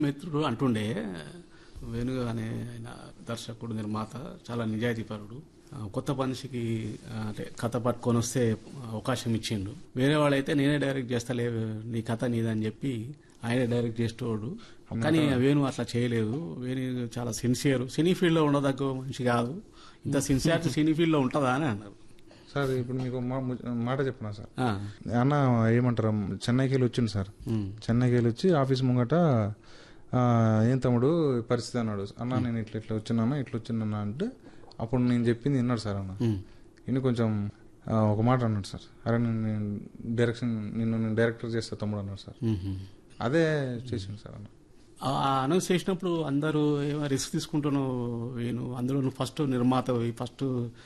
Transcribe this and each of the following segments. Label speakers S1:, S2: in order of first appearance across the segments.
S1: మిత్రుడు అంటుండే వేణు అనే ఆయన దర్శకుడు నిర్మాత చాలా నిజాయితీపరుడు ఆ, కొత్త మనిషికి ఆ, అంటే కథ పట్టుకొని వస్తే అవకాశం ఇచ్చిండు వేరే వాళ్ళైతే నేనే డైరెక్ట్ చేస్తలే నీ కథ నీదని చెప్పి ఆయనే డైరెక్ట్ చేసేటోడు కానీ వేణు అట్లా చేయలేదు వేణు చాలా సిన్సియర్ సినీ ఫీల్డ్ లో ఉండదగ్గ మనిషి కాదు ఇంత సిన్సియారిటీ సినీ ఫీల్డ్ లో ఉంటుందా అని అన్నారు
S2: సార్ ఇప్పుడు మీకు మా- ము- మాట చెప్పినా సార్
S1: ఆ,
S2: అన్న ఏమంటారు చెన్నైకి వెళ్ళి వచ్చిండు సార్
S1: ఉమ్,
S2: చెన్నైకి వెళ్ళి వచ్చి ఆఫీస్ ముంగట ఆ, ఏం తమ్ముడు ఈ పరిస్థితి అన్నాడు అన్న నేను ఇట్లా ఇట్లా వచ్చినానా ఇట్లా వచ్చినా అంటే అప్పుడు నేను చెప్పింది విన్నాడు సార్ అన్న
S1: ఉమ్,
S2: ఇన్ని కొంచెం ఆ, ఒక మాట అన్నాడు సార్ అరే నేను నేను డైరెక్షన్ నిన్ను నేను డైరెక్టర్ చేస్తా తమ్ముడు అన్నాడు సార్
S1: ఉమ్, ఉమ్.
S2: అదే చేసిండు సార్ అన్న
S1: ఆ అనౌన్స్ చేసినప్పుడు అందరూ ఏమో రిస్క్ తీసుకుంటున్నావు వేణు అందులో నువ్వు ఫస్ట్ నిర్మాత ఫస్ట్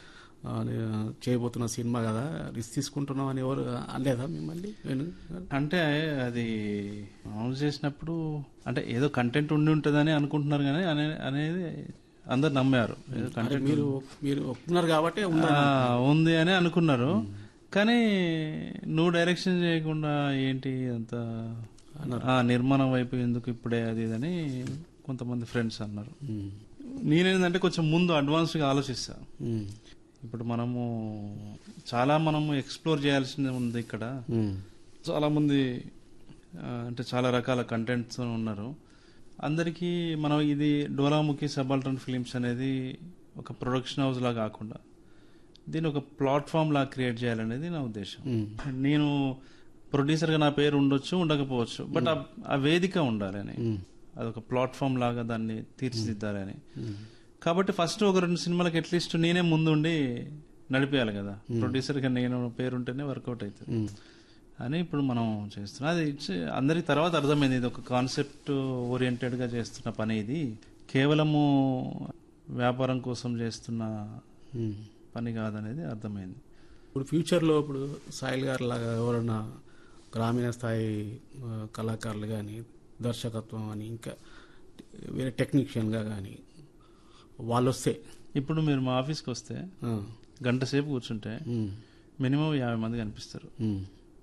S1: చేయబోతున్న సినిమా కదా రిస్క్ తీసుకుంటున్నావు అని ఎవరు అనలేదా మిమ్మల్ని వేణు
S3: అంటే అది అనౌన్స్ చేసినప్పుడు అంటే ఏదో కంటెంట్ ఉండి ఉంటుందని అనుకుంటున్నారు కానీ అనే- అనేది అందరు నమ్మారు ఏదో
S1: అంటే
S3: కంటెంట్
S1: మీరు మీరు ఒప్పుకున్నారు కాబట్టి ఉందా
S3: ఆ, ఉంది అని అనుకున్నారు కానీ నువ్వు డైరెక్షన్ చేయకుండా ఏంటి అంత ఆ, నిర్మాణం వైపు ఎందుకు ఇప్పుడే అది ఇదని కొంతమంది ఫ్రెండ్స్ అన్నారు
S1: ఉమ్,
S3: నేనేంటంటే కొంచెం ముందు అడ్వాన్స్గా ఆలోచిస్తా
S1: ఉమ్,
S3: ఇప్పుడు మనము చాలా మనము ఎక్స్ప్లోర్ చేయాల్సింది ఉంది ఇక్కడ
S1: ఉమ్,
S3: చాలా మంది ఆ, అంటే చాలా రకాల కంటెంట్స్ ఉన్నారు అందరికీ మనం ఇది డోలాముఖి సబాల్టన్ ఫిలిమ్స్ అనేది ఒక ప్రొడక్షన్ హౌస్ లా కాకుండా దీన్ని ఒక ప్లాట్ఫామ్ లా క్రియేట్ చేయాలనేది నా ఉద్దేశం
S1: ఉమ్,
S3: నేను ప్రొడ్యూసర్ గా నా పేరు ఉండొచ్చు ఉండకపోవచ్చు బట్ ఆ- ఆ వేదిక ఉండాలని
S1: ఉమ్,
S3: అదొక ప్లాట్ఫామ్ లాగా దాన్ని తీర్చిదిద్దాలని
S1: ఉమ్,
S3: కాబట్టి ఫస్ట్ ఒక రెండు సినిమాలకు అట్లీస్ట్ నేనే ముందుండి నడిపేయాలి కదా ప్రొడ్యూసర్ గా నేను పేరుంటేనే వర్కౌట్ అవుతుంది
S1: ఉమ్,
S3: అని ఇప్పుడు మనం చేస్తున్నాం అది ఇచ్చి- అందరికి తర్వాత అర్థమైంది ఇది ఒక కాన్సెప్ట్ ఓరియంటెడ్ గా చేస్తున్న పని ఇది కేవలము వ్యాపారం కోసం చేస్తున్న
S1: ఉమ్.
S3: పని కాదనేది అర్థమైంది
S1: ఇప్పుడు ఫ్యూచర్లో ఇప్పుడు సాయిల్ గారు లాగా ఎవరన్నా గ్రామీణ స్థాయి ఆ, కళాకారులు కానీ దర్శకత్వం అని ఇంకా వేరే టెక్నీషియన్గా కానీ వాళ్ళు వస్తే
S3: ఇప్పుడు మీరు మా ఆఫీస్కి వస్తే
S1: ఆ,
S3: గంట సేపు కూర్చుంటే
S1: ఉమ్,
S3: మినిమం యాభై మంది కనిపిస్తారు
S1: ఉమ్,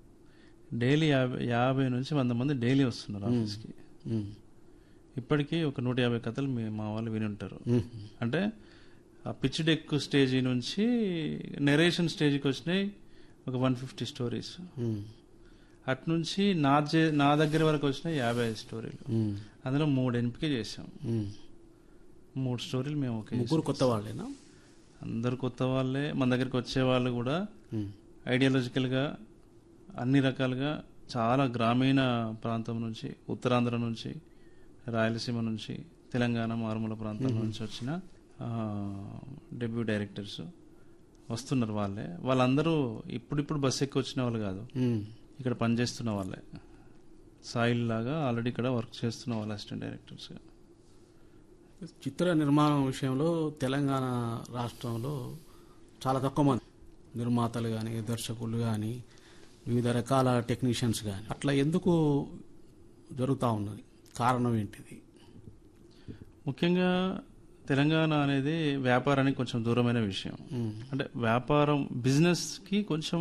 S3: డైలీ యాభై యాభై నుంచి వంద మంది డైలీ వస్తున్నారు ఆఫీస్కి
S1: ఉమ్,
S3: ఇప్పటికీ ఒక నూట యాభై కథలు మీ మా వాళ్ళు విని ఉంటారు
S1: ఉమ్,
S3: అంటే ఆ పిచ్ డెక్ స్టేజీ నుంచి నెరేషన్ స్టేజ్కి వచ్చినాయి ఒక వన్ ఫిఫ్టీ స్టోరీస్
S1: ఉమ్,
S3: అటు నుంచి నా జే- నా దగ్గర వరకు వచ్చినాయి యాభై ఐదు స్టోరీలు
S1: ఉమ్,
S3: అందులో మూడు ఎంపిక చేసాం
S1: ఉమ్.
S3: మూడు స్టోరీలు మేము ఓకే
S1: ముగ్గురు కొత్త వాళ్ళేనా
S3: అందరు కొత్త వాళ్ళే మన దగ్గరికి వచ్చే వాళ్ళు కూడా
S1: ఉమ్,
S3: ఐడియాలజికల్గా అన్ని రకాలుగా చాలా గ్రామీణ ప్రాంతం నుంచి ఉత్తరాంధ్ర నుంచి రాయలసీమ నుంచి తెలంగాణ మారుమూల ప్రాంతాల నుంచి వచ్చిన డెబ్యూ డైరెక్టర్స్ వస్తున్నారు వాళ్ళే వాళ్ళందరూ ఇప్పుడిప్పుడు బస్ ఎక్కి వచ్చిన వాళ్ళు కాదు
S1: ఉమ్,
S3: ఇక్కడ పనిచేస్తున్న వాళ్ళే సాయిల్ లాగా ఆల్రెడీ ఇక్కడ వర్క్ చేస్తున్న వాళ్ళు అసిస్టెంట్ డైరెక్టర్స్గా
S1: చిత్ర నిర్మాణం విషయంలో తెలంగాణ రాష్ట్రంలో చాలా తక్కువ మంది నిర్మాతలు కానీ దర్శకులు కానీ వివిధ రకాల టెక్నీషియన్స్ కానీ అట్లా ఎందుకు జరుగుతూ ఉన్నది కారణం ఏంటిది
S3: ముఖ్యంగా తెలంగాణ అనేది వ్యాపారానికి కొంచెం దూరమైన విషయం
S1: ఉమ్,
S3: అంటే వ్యాపారం బిజినెస్ కి కొంచెం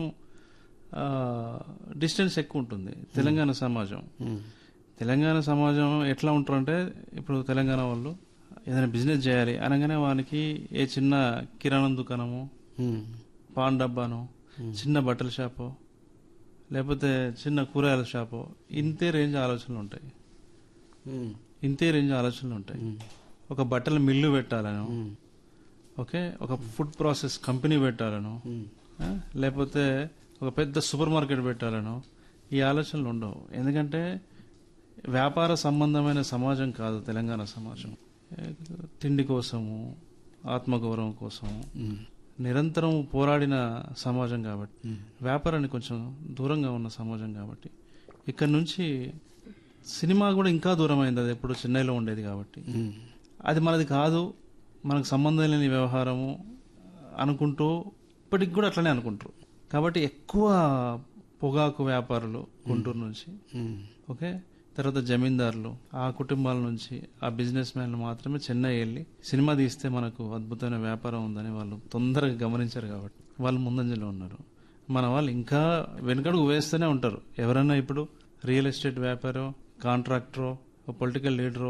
S3: డిస్టెన్స్ ఎక్కువ ఉంటుంది తెలంగాణ సమాజం
S1: ఉమ్,
S3: తెలంగాణ సమాజం ఎట్లా ఉంటారంటే ఇప్పుడు తెలంగాణ వాళ్ళు ఏదైనా బిజినెస్ చేయాలి అనగానే వానికి ఏ చిన్న కిరాణం దుకాణము
S1: ఉమ్,
S3: పాన్ డబ్బాను చిన్న బట్టల షాపు లేకపోతే చిన్న కూరగాయల షాపు ఇంతే రేంజ్ ఆలోచనలు ఉంటాయి
S1: ఉమ్,
S3: ఇంతే రేంజ్ ఆలోచనలు ఉంటాయి ఒక బట్టల మిల్లు పెట్టాలను
S1: ఉమ్,
S3: ఓకే ఒక ఫుడ్ ప్రాసెస్ కంపెనీ పెట్టాలను
S1: ఉమ్,
S3: ఆ, లేకపోతే ఒక పెద్ద సూపర్ మార్కెట్ పెట్టాలను ఈ ఆలోచనలు ఉండవు ఎందుకంటే వ్యాపార సంబంధమైన సమాజం కాదు తెలంగాణ సమాజం ఏ, తిండి కోసము ఆత్మగౌరవం కోసము
S1: ఉమ్,
S3: నిరంతరం పోరాడిన సమాజం కాబట్టి
S1: ఉమ్,
S3: వ్యాపారానికి కొంచెం దూరంగా ఉన్న సమాజం కాబట్టి ఇక్కడ నుంచి సినిమా కూడా ఇంకా దూరమైంది అది ఎప్పుడు చెన్నైలో ఉండేది కాబట్టి
S1: ఉమ్,
S3: అది మనది కాదు మనకు సంబంధం లేని వ్యవహారము అనుకుంటూ ఇప్పటికి కూడా అట్లనే అనుకుంటారు కాబట్టి ఎక్కువ పొగాకు వ్యాపారులు గుంటూరు నుంచి
S1: ఉమ్,
S3: ఓకే తర్వాత జమీందారులు ఆ కుటుంబాల నుంచి ఆ బిజినెస్ మ్యాన్లు మాత్రమే చెన్నై వెళ్ళి సినిమా తీస్తే మనకు అద్భుతమైన వ్యాపారం ఉందని వాళ్ళు తొందరగా గమనించారు కాబట్టి వాళ్ళు ముందంజలో ఉన్నారు మన వాళ్ళు ఇంకా వెనుకడుగు వేస్తూనే ఉంటారు ఎవరైనా ఇప్పుడు రియల్ ఎస్టేట్ వ్యాపారం కాంట్రాక్టరో ఒక పొలిటికల్ లీడర్